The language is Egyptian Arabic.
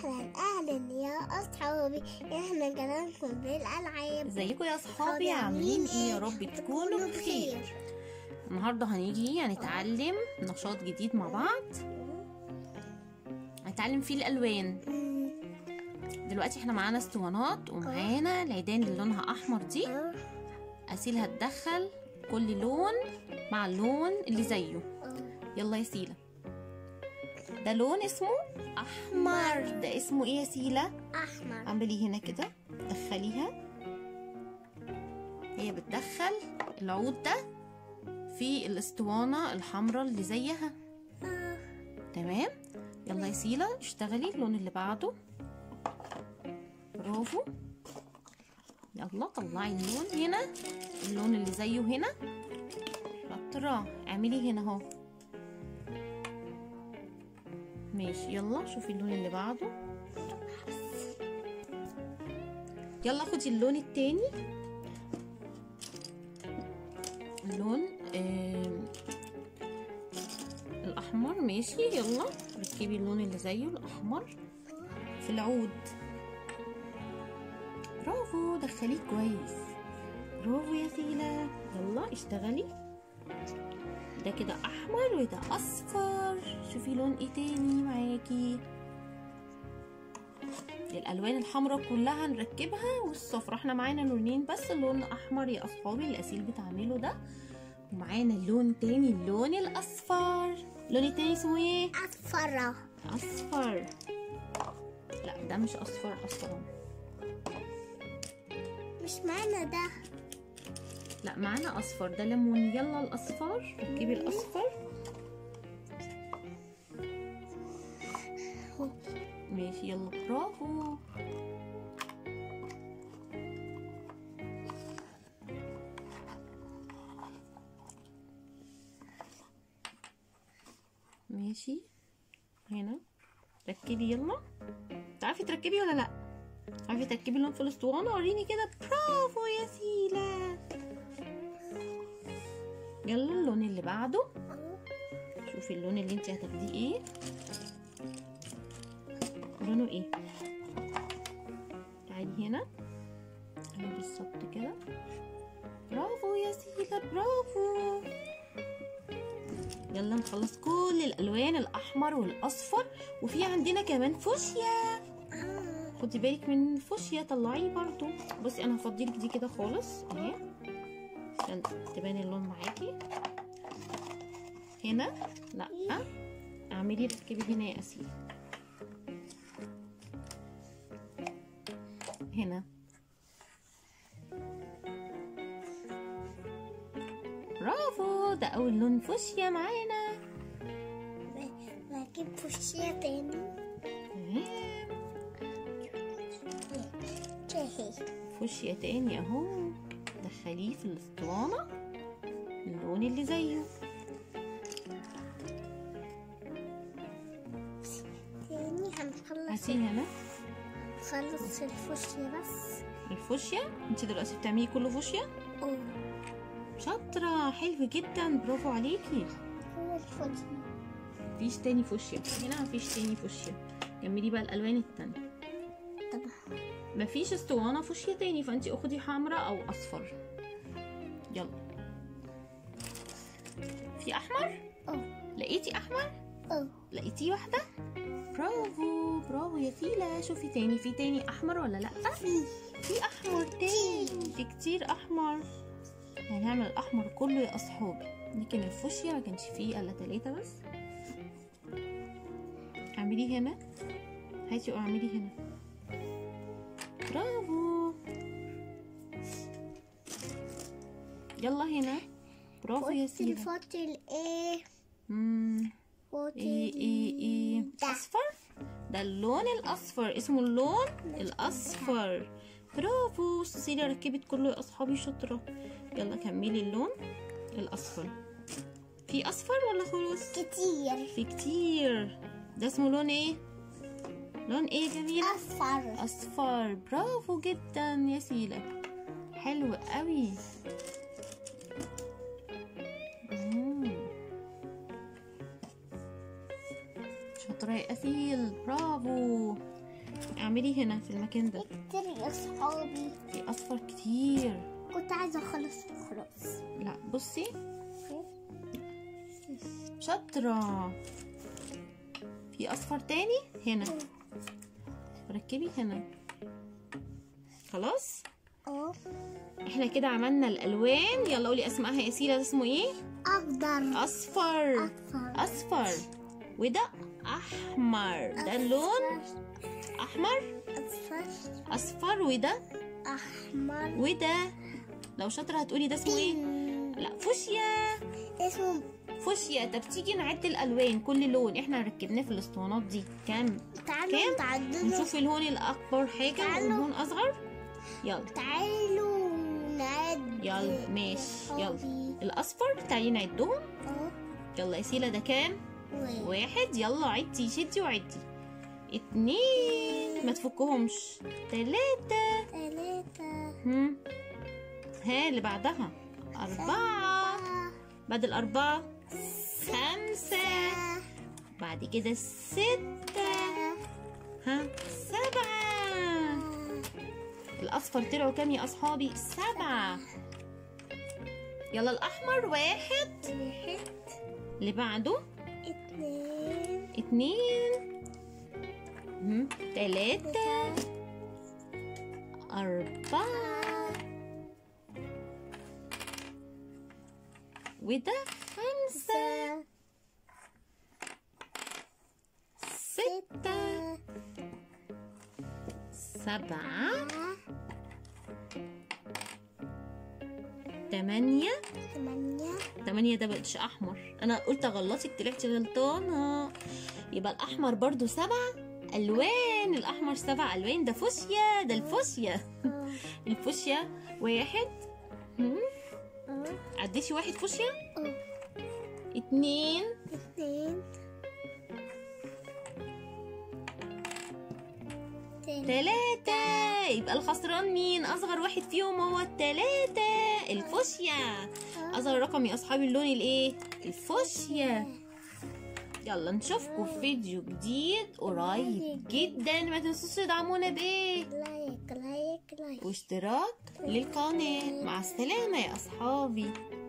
أهلا أهلا يا أصحابي إحنا جنانكم بالألعاب ازيكم يا اصحابي عاملين ايه يا رب تكونوا بخير النهارده هنيجي هنتعلم نشاط جديد مع بعض هنتعلم فيه الالوان دلوقتي احنا معانا اسطوانات ومعانا العيدان اللي لونها احمر دي اسيل هتدخل كل لون مع اللون اللي زيه يلا يا سيلا ده لون اسمه احمر ده اسمه ايه يا سيلا أحمر اعملي هنا كده دخليها هي بتدخل العود ده في الاسطوانة الحمراء اللي زيها تمام يلا يا سيلا اشتغلي اللون اللي بعده برافو يلا طلعي اللون هنا اللون اللي زيه هنا شاطرة اعملي هنا اهو ماشي يلا شوفي اللون اللي بعده يلا خدي اللون التاني اللون آه الأحمر ماشي يلا ركبي اللون اللي زيه الأحمر في العود برافو دخليه كويس برافو يا سيلا يلا اشتغلي ده كده أحمر وده أصفر شوفي لون ايه تاني معاكي الالوان الحمراء كلها نركبها والصفرا احنا معانا لونين بس اللون احمر يا اصحابي الاسيل بتعمله ده ومعانا اللون تاني اللون الاصفر اللون التاني اسمه ايه أصفرة اصفر لا ده مش اصفر اصلا مش معنى ده لا معانا اصفر ده ليمون يلا الاصفر ركبي الاصفر ماشي يلا برافو ماشي هنا ركبي يلا تعرفي تركبي ولا لا تعرفي تركبي اللون في الاسطوانه وريني كده برافو يا سيلا يلا اللون اللي بعده شوفي اللون اللي انت هتاخديه ايه لونه ايه تعالي هنا اهو بالظبط كده برافو يا سيلا برافو يلا نخلص كل الالوان الاحمر والاصفر وفي عندنا كمان فوشيا خدي بالك من الفوشيا طلعيه برضو بصي انا هفضيلك دي كده خالص اهي عشان تبان اللون معاكي هنا لا اعملي ركبي هنا يا اسيل هنا برافو ده اول لون فوشيا معانا بجيب فوشيا تاني تمام شهي فوشيا تاني اهو دخليه في الاسطوانة اللون اللي زيه تاني هنخلص هاتي هنا نخلص الفوشيا بس الفوشيا انت دلوقتي بتعملي كله فوشيا أوه شاطرة حلو جدا برافو عليكي هو الفوشيا مفيش تاني فوشيا هنا مفيش تاني فوشيا كملي بقى الالوان التانية طب مفيش اسطوانة فوشيا تاني فانت اخدي حمراء او اصفر يلا في احمر أوه لقيتي احمر أوه لقيتي واحدة برافو برافو يا فيلا شوفي تاني في تاني احمر ولا لا في في احمر تاني في كتير احمر هنعمل الاحمر كله يا اصحابي لكن الفوشيا ما كانش فيه الا تلاتة بس اعملي هنا هاتي واعملي هنا برافو يلا هنا برافو يا سيدي الفوتل ايه مم. فوتل ايه ايه ايه ده. اصفر ده اللون الاصفر اسمه اللون الاصفر برافو سيليا ركبت كله يا اصحابي شاطره يلا كملي اللون الاصفر في اصفر ولا خلاص كتير في كتير ده اسمه لون ايه لون ايه جميل أصفر اصفر برافو جدا يا سيلا حلو قوي مم. شاطرة يا أسيل برافو اعملي هنا في المكان ده كتير يا صحابي في اصفر كتير كنت عايزة أخلص وخلاص لا بصي شاطرة في اصفر تاني هنا ركبي هنا خلاص اه احنا كده عملنا الالوان يلا قولي اسمائها يا سيلا ده اسمه ايه أخضر اصفر أصفر اصفر وده احمر ده اللون احمر أصفر اصفر وده أحمر وده لو شاطره هتقولي ده اسمه ايه لا فوشيا اسمه فوشيا طب تيجي نعد الالوان كل لون احنا ركبناه في الاسطوانات دي كام تعالوا كام؟ تعدلوا نشوف اللون الاكبر حاجه تعالوا. واللون اصغر يلا تعالوا نعد يلا ماشي يلا صحابي. الاصفر تعالي نعدهم اه يلا يا سيلا ده كام واحد واحد يلا عدي شدي وعدي اتنين ما تفكهمش تلاتة ثلاثة هم. ها اللي بعدها أربعة بعد الأربعة خمسة بعد كده ستة ها سبعة الأصفر طلعوا كام يا أصحابي سبعة يلا الأحمر واحد واحد اللي بعده اثنين اتنين مم. تلاتة أربعة وده خمسة ستة سبعة تمانية ثمانية تمانية ده بقتش أحمر أنا قلت أغلطك طلعتي غلطانة يبقى الأحمر برضو سبعة ألوان الأحمر سبع ألوان ده فوشيا ده الفوشيا اه الفوشيا واحد هم؟ اه عديتي واحد فوشيا اه اتنين اثنين ثلاثة تلاتة يبقى الخسران مين أصغر واحد فيهم هو التلاتة الفوشيا أصغر رقم يا أصحابي اللون الإيه الفوشيا يلا نشوفكم في فيديو جديد قريب جدا ما تنسوش تدعمونا بإيه لايك لايك لايك واشتراك للقناة مع السلامة يا أصحابي